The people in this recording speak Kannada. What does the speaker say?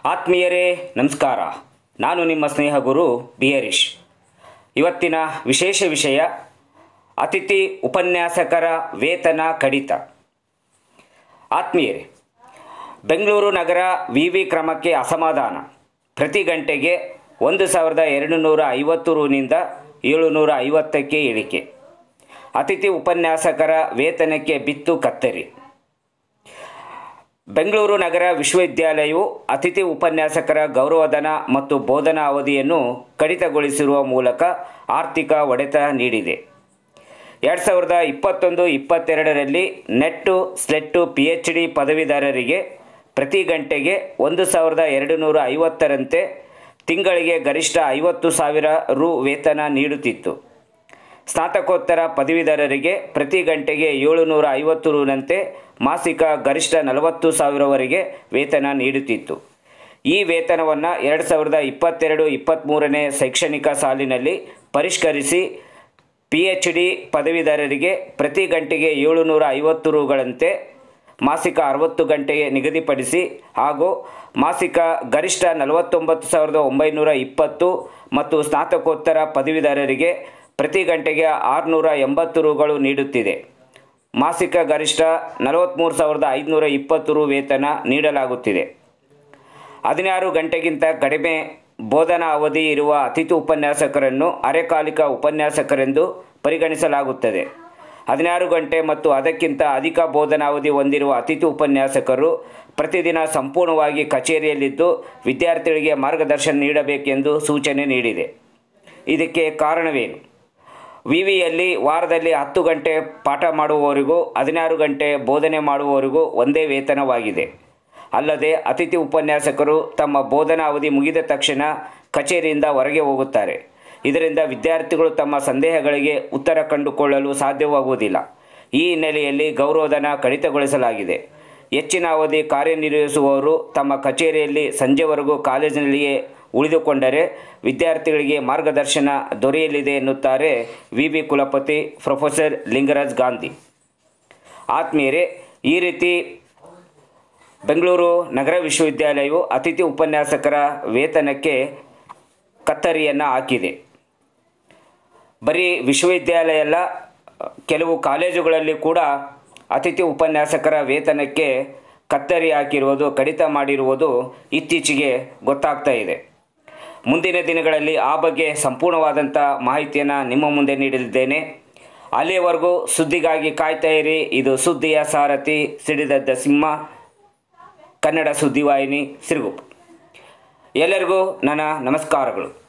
ಆತ್ಮೀಯರೇ ನಮಸ್ಕಾರ ನಾನು ನಿಮ್ಮ ಸ್ನೇಹ ಗುರು ಬಿ ಹರೀಶ್ ಇವತ್ತಿನ ವಿಶೇಷ ವಿಷಯ ಅತಿಥಿ ಉಪನ್ಯಾಸಕರ ವೇತನ ಕಡಿತ ಆತ್ಮೀಯರೇ ಬೆಂಗಳೂರು ನಗರ ವಿ ವಿ ಕ್ರಮಕ್ಕೆ ಅಸಮಾಧಾನ ಪ್ರತಿ ಗಂಟೆಗೆ ಒಂದು ಸಾವಿರದ ಎರಡು ನೂರ ಐವತ್ತು ರುನಿಂದ ಏಳುನೂರ ಐವತ್ತಕ್ಕೆ ಇಳಿಕೆ ಅತಿಥಿ ಉಪನ್ಯಾಸಕರ ವೇತನಕ್ಕೆ ಬಿತ್ತು ಕತ್ತರಿ ಬೆಂಗಳೂರು ನಗರ ವಿಶ್ವವಿದ್ಯಾಲಯವು ಅತಿಥಿ ಉಪನ್ಯಾಸಕರ ಗೌರವಧನ ಮತ್ತು ಬೋಧನಾ ಅವಧಿಯನ್ನು ಕಡಿತಗೊಳಿಸಿರುವ ಮೂಲಕ ಆರ್ಥಿಕ ಹೊಡೆತ ನೀಡಿದೆ ಎರಡು ಸಾವಿರದ ಇಪ್ಪತ್ತೊಂದು ಇಪ್ಪತ್ತೆರಡರಲ್ಲಿ NET SLET P H D ಪದವೀಧರರಿಗೆ ಪ್ರತಿ ಗಂಟೆಗೆ ಒಂದು ಸಾವಿರದ ಎರಡು ನೂರ ಐವತ್ತರಂತೆ ತಿಂಗಳಿಗೆ ಗರಿಷ್ಠ ಐವತ್ತು ಸಾವಿರ ರು ವೇತನ ನೀಡುತ್ತಿತ್ತು ಸ್ನಾತಕೋತ್ತರ ಪದವೀಧರರಿಗೆ ಪ್ರತಿ ಗಂಟೆಗೆ ಏಳುನೂರ ಐವತ್ತು ರುನಂತೆ ಮಾಸಿಕ ಗರಿಷ್ಠ ನಲವತ್ತು ಸಾವಿರವರೆಗೆ ವೇತನ ನೀಡುತ್ತಿತ್ತು ಈ ವೇತನವನ್ನು ಎರಡು ಸಾವಿರದ ಇಪ್ಪತ್ತೆರಡು ಇಪ್ಪತ್ತ್ಮೂರನೇ ಶೈಕ್ಷಣಿಕ ಸಾಲಿನಲ್ಲಿ ಪರಿಷ್ಕರಿಸಿ ಪಿ ಎಚ್ ಡಿ ಪದವೀಧರರಿಗೆ ಪ್ರತಿ ಗಂಟೆಗೆ ಏಳುನೂರ ಐವತ್ತು ರುಗಳಂತೆ ಮಾಸಿಕ ಅರವತ್ತು ಗಂಟೆಗೆ ನಿಗದಿಪಡಿಸಿ ಹಾಗೂ ಮಾಸಿಕ ಗರಿಷ್ಠ ನಲವತ್ತೊಂಬತ್ತು ಸಾವಿರದ ಒಂಬೈನೂರ ಇಪ್ಪತ್ತು ಮತ್ತು ಸ್ನಾತಕೋತ್ತರ ಪದವೀಧರರಿಗೆ ಪ್ರತಿ ಗಂಟೆಗೆ ಆರುನೂರ ಎಂಬತ್ತು ರುಗಳು ನೀಡುತ್ತಿದೆ ಮಾಸಿಕ ಗರಿಷ್ಠ ನಲವತ್ತ್ಮೂರು ಸಾವಿರದ ಐದುನೂರ ಇಪ್ಪತ್ತು ರು ವೇತನ ನೀಡಲಾಗುತ್ತಿದೆ ಹದಿನಾರು ಗಂಟೆಗಿಂತ ಕಡಿಮೆ ಬೋಧನಾ ಅವಧಿ ಇರುವ ಅತಿಥಿ ಉಪನ್ಯಾಸಕರನ್ನು ಅರೆಕಾಲಿಕ ಉಪನ್ಯಾಸಕರೆಂದು ಪರಿಗಣಿಸಲಾಗುತ್ತದೆ ಹದಿನಾರು ಗಂಟೆ ಮತ್ತು ಅದಕ್ಕಿಂತ ಅಧಿಕ ಬೋಧನಾವಧಿ ಹೊಂದಿರುವ ಅತಿಥಿ ಉಪನ್ಯಾಸಕರು ಪ್ರತಿದಿನ ಸಂಪೂರ್ಣವಾಗಿ ಕಚೇರಿಯಲ್ಲಿದ್ದು ವಿದ್ಯಾರ್ಥಿಗಳಿಗೆ ಮಾರ್ಗದರ್ಶನ ನೀಡಬೇಕೆಂದು ಸೂಚನೆ ನೀಡಿದೆ ಇದಕ್ಕೆ ಕಾರಣವೇನು ವಿ ವಿಯಲ್ಲಿ ವಾರದಲ್ಲಿ ಹತ್ತು ಗಂಟೆ ಪಾಠ ಮಾಡುವವರಿಗೂ ಹದಿನಾರು ಗಂಟೆ ಬೋಧನೆ ಮಾಡುವವರಿಗೂ ಒಂದೇ ವೇತನವಾಗಿದೆ ಅಲ್ಲದೆ ಅತಿಥಿ ಉಪನ್ಯಾಸಕರು ತಮ್ಮ ಬೋಧನಾ ಅವಧಿ ಮುಗಿದ ತಕ್ಷಣ ಕಚೇರಿಯಿಂದ ಹೊರಗೆ ಹೋಗುತ್ತಾರೆ ಇದರಿಂದ ವಿದ್ಯಾರ್ಥಿಗಳು ತಮ್ಮ ಸಂದೇಹಗಳಿಗೆ ಉತ್ತರ ಕಂಡುಕೊಳ್ಳಲು ಸಾಧ್ಯವಾಗುವುದಿಲ್ಲ ಈ ಹಿನ್ನೆಲೆಯಲ್ಲಿ ಗೌರವಧನ ಕಡಿತಗೊಳಿಸಲಾಗಿದೆ ಹೆಚ್ಚಿನ ಅವಧಿ ಕಾರ್ಯನಿರ್ವಹಿಸುವವರು ತಮ್ಮ ಕಚೇರಿಯಲ್ಲಿ ಸಂಜೆವರೆಗೂ ಕಾಲೇಜಿನಲ್ಲಿಯೇ ಉಳಿದುಕೊಂಡರೆ ವಿದ್ಯಾರ್ಥಿಗಳಿಗೆ ಮಾರ್ಗದರ್ಶನ ದೊರೆಯಲಿದೆ ಎನ್ನುತ್ತಾರೆ ವಿ ಬಿ ಕುಲಪತಿ ಪ್ರೊಫೆಸರ್ ಲಿಂಗರಾಜ್ ಗಾಂಧಿ ಆತ್ಮೀಯರೇ ಈ ರೀತಿ ಬೆಂಗಳೂರು ನಗರ ವಿಶ್ವವಿದ್ಯಾಲಯವು ಅತಿಥಿ ಉಪನ್ಯಾಸಕರ ವೇತನಕ್ಕೆ ಕತ್ತರಿಯನ್ನು ಹಾಕಿದೆ ಬರೀ ವಿಶ್ವವಿದ್ಯಾಲಯ ಅಲ್ಲ ಕೆಲವು ಕಾಲೇಜುಗಳಲ್ಲಿ ಕೂಡ ಅತಿಥಿ ಉಪನ್ಯಾಸಕರ ವೇತನಕ್ಕೆ ಕತ್ತರಿ ಹಾಕಿರುವುದು ಕಡಿತ ಮಾಡಿರುವುದು ಇತ್ತೀಚೆಗೆ ಗೊತ್ತಾಗ್ತಾ ಇದೆ ಮುಂದಿನ ದಿನಗಳಲ್ಲಿ ಆ ಬಗ್ಗೆ ಸಂಪೂರ್ಣವಾದಂಥ ಮಾಹಿತಿಯನ್ನು ನಿಮ್ಮ ಮುಂದೆ ನೀಡಲಿದ್ದೇನೆ ಅಲ್ಲಿಯವರೆಗೂ ಸುದ್ದಿಗಾಗಿ ಕಾಯ್ತಾ ಇರಿ ಇದು ಸುದ್ದಿಯ ಸಾರಥಿ ಸಿಡಿದದ್ದ ಸಿಂಹ ಕನ್ನಡ ಸುದ್ದಿವಾಹಿನಿ ಸಿರುಗುಪ್ಪ ಎಲ್ಲರಿಗೂ ನನ್ನ ನಮಸ್ಕಾರಗಳು